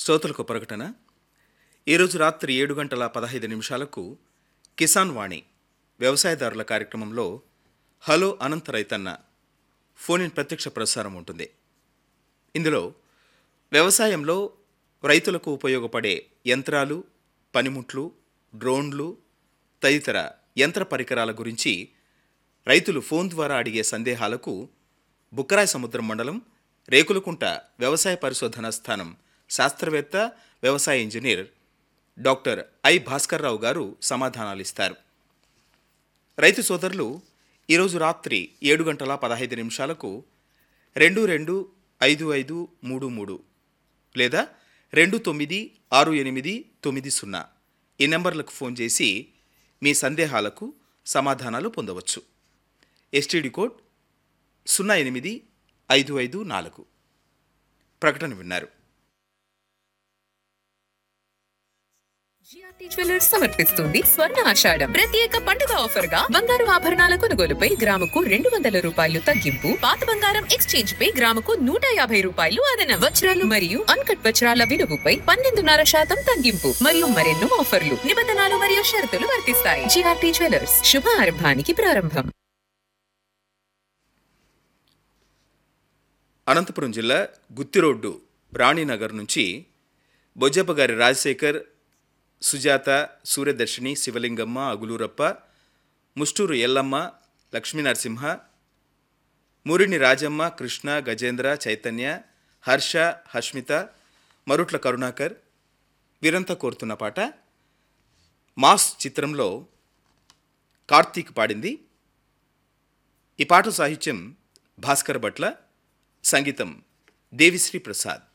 శ్రోతలకు ప్రకటన ఈరోజు రాత్రి ఏడు గంటల పదహైదు నిమిషాలకు కిసాన్ వాణి వ్యవసాయదారుల కార్యక్రమంలో హలో అనంత రైతన్న ఫోన్ ఇన్ ప్రత్యక్ష ప్రసారం ఉంటుంది ఇందులో వ్యవసాయంలో రైతులకు ఉపయోగపడే యంత్రాలు పనిముట్లు డ్రోన్లు తదితర యంత్ర పరికరాల గురించి రైతులు ఫోన్ ద్వారా అడిగే సందేహాలకు బుక్కరాయ సముద్రం మండలం రేకులకుంట వ్యవసాయ పరిశోధనా స్థానం శాస్త్రవేత్త వ్యవసాయ ఇంజనీర్ డాక్టర్ ఐ భాస్కర్రావు గారు సమాధానాలిస్తారు రైతు సోదరులు ఈరోజు రాత్రి ఏడు గంటల పదహైదు నిమిషాలకు రెండు రెండు ఐదు ఐదు మూడు మూడు లేదా రెండు తొమ్మిది ఆరు ఎనిమిది తొమ్మిది సున్నా ఈ నెంబర్లకు ఫోన్ చేసి మీ సందేహాలకు సమాధానాలు పొందవచ్చు ఎస్టీడీ కోడ్ సున్నా ఎనిమిది ఐదు ఐదు నాలుగు ప్రకటన విన్నారు జిఆర్టీ జ్యువెలర్స్ సమర్పిస్తుంది స్వర్ణ ఆషాఢం ప్రత్యేక పండుగ ఆఫర్ గా బంగారు ఆభరణాల కొనుగోలుపై గ్రాముకు రెండు వందల రూపాయలు తగ్గింపు పాత బంగారం ఎక్స్చేంజ్ పై గ్రాముకు నూట యాభై రూపాయలు అదనం వజ్రాలు మరియు అన్కట్ వజ్రాల విలువపై పన్నెండున్నర శాతం తగ్గింపు మరియు మరెన్నో ఆఫర్లు నిబంధనలు మరియు షరతులు వర్తిస్తాయి జిఆర్టీ జ్యువెలర్స్ శుభ ఆరంభానికి ప్రారంభం అనంతపురం జిల్లా గుత్తి రోడ్డు రాణినగర్ నుంచి బొజ్జప్పగారి రాజశేఖర్ సుజాత సూర్యదర్శిని శివలింగమ్మ అగులూరప్ప ముస్టూరు ఎల్లమ్మ లక్ష్మీ నరసింహ మురిని రాజమ్మ కృష్ణ గజేంద్ర చైతన్య హర్ష హష్మిత మరుట్ల కరుణాకర్ వీరంతా కోరుతున్న పాట మాస్ చిత్రంలో కార్తీక్ పాడింది ఈ పాట సాహిత్యం భాస్కర్ భట్ల సంగీతం దేవిశ్రీ ప్రసాద్